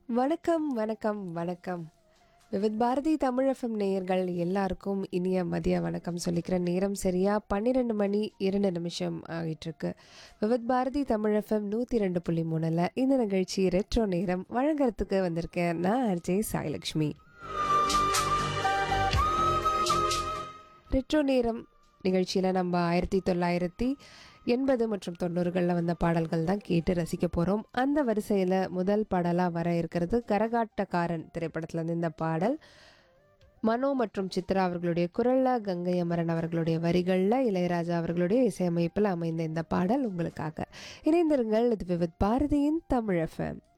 வணக்கம் வணக்கம் வணக்கம் விவித் பாரதி தமிழ் எஃப்எம் நேயர்கள் எல்லாருக்கும் இனிய மதிய வணக்கம் சொல்லிக்கிற நேரம் சரியா பன்னிரெண்டு மணி இரண்டு நிமிஷம் ஆகிட்டுருக்கு விவித் பாரதி தமிழ் எஃப்எம் நூற்றி ரெண்டு புள்ளி மூணில் இந்த நிகழ்ச்சி ரெட்ரோ நேரம் வழங்குறதுக்கு வந்திருக்கேன் நான் அர்ஜய் சாய்லக்ஷ்மி ரெட்ரோ நேரம் நிகழ்ச்சியில் நம்ம ஆயிரத்தி தொள்ளாயிரத்தி எண்பது மற்றும் தொண்ணூறுகளில் வந்த பாடல்கள் தான் கேட்டு ரசிக்க போகிறோம் அந்த வரிசையில் முதல் பாடலாக வர இருக்கிறது கரகாட்டக்காரன் திரைப்படத்தில் இந்த பாடல் மனோ மற்றும் சித்ரா அவர்களுடைய குரலில் கங்கை அமரன் அவர்களுடைய வரிகளில் இளையராஜா அவர்களுடைய இசையமைப்பில் அமைந்த இந்த பாடல் உங்களுக்காக இணைந்திருங்கள் இது விவித் பாரதியின் தமிழ் எஃப்எம்